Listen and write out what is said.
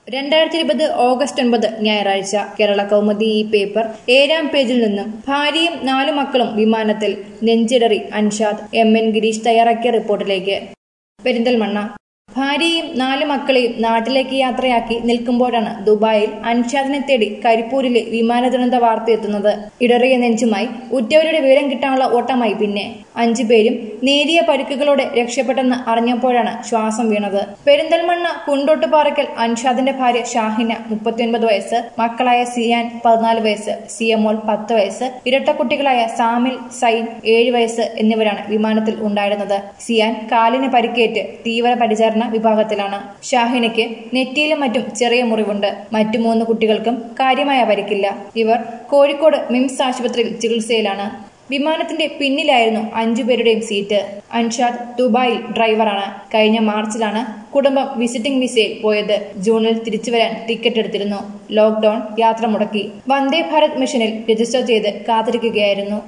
രണ്ടായിരത്തി ഇരുപത് ഓഗസ്റ്റ് ഒൻപത് ഞായറാഴ്ച കേരള കൗമുദി ഈ പേപ്പർ ഏഴാം പേജിൽ നിന്നും ഭാര്യയും നാലു മക്കളും വിമാനത്തിൽ നെഞ്ചിടറി അൻഷാദ് എം എൻ ഗിരീഷ് തയ്യാറാക്കിയ റിപ്പോർട്ടിലേക്ക് പെരിന്തൽമണ്ണ ഭാര്യയും നാല് മക്കളെയും നാട്ടിലേക്ക് യാത്രയാക്കി നിൽക്കുമ്പോഴാണ് ദുബായിൽ അൻഷാദിനെ തേടി കരിപ്പൂരിലെ വിമാന ദുരന്ത വാർത്ത എത്തുന്നത് ഇടറിയ നെഞ്ചുമായി ഉറ്റവരുടെ വിവരം കിട്ടാനുള്ള ഓട്ടമായി പിന്നെ അഞ്ചു പേരും നേരിയ പരിക്കുകളോടെ രക്ഷപ്പെട്ടെന്ന് അറിഞ്ഞപ്പോഴാണ് ശ്വാസം വീണത് പെരിന്തൽമണ്ണ കുണ്ടോട്ടുപാറയ്ക്കൽ അൻഷാദിന്റെ ഭാര്യ ഷാഹിന മുപ്പത്തിയൊൻപത് വയസ്സ് മക്കളായ സിയാൻ പതിനാല് വയസ്സ് സിയമോൾ പത്ത് വയസ്സ് ഇരട്ടക്കുട്ടികളായ സാമിൽ സൈൻ ഏഴ് വയസ്സ് എന്നിവരാണ് വിമാനത്തിൽ ഉണ്ടായിരുന്നത് സിയാൻ കാലിന് പരിക്കേറ്റ് തീവ്ര പരിചരണ വിഭാഗത്തിലാണ് ഷാഹിനയ്ക്ക് നെറ്റിയിലും മറ്റും ചെറിയ മുറിവുണ്ട് മറ്റു മൂന്ന് കുട്ടികൾക്കും കാര്യമായ പരിക്കില്ല ഇവർ കോഴിക്കോട് മിംസ് ആശുപത്രിയിൽ ചികിത്സയിലാണ് വിമാനത്തിന്റെ പിന്നിലായിരുന്നു അഞ്ചുപേരുടെയും സീറ്റ് അൻഷാദ് ദുബായിൽ ഡ്രൈവറാണ് കഴിഞ്ഞ മാർച്ചിലാണ് കുടുംബം വിസിറ്റിംഗ് വിസയിൽ പോയത് ജൂണിൽ തിരിച്ചുവരാൻ ടിക്കറ്റ് എടുത്തിരുന്നു ലോക്ഡൌൺ യാത്ര മുടക്കി വന്ദേ ഭാരത് മിഷനിൽ രജിസ്റ്റർ ചെയ്ത് കാത്തിരിക്കുകയായിരുന്നു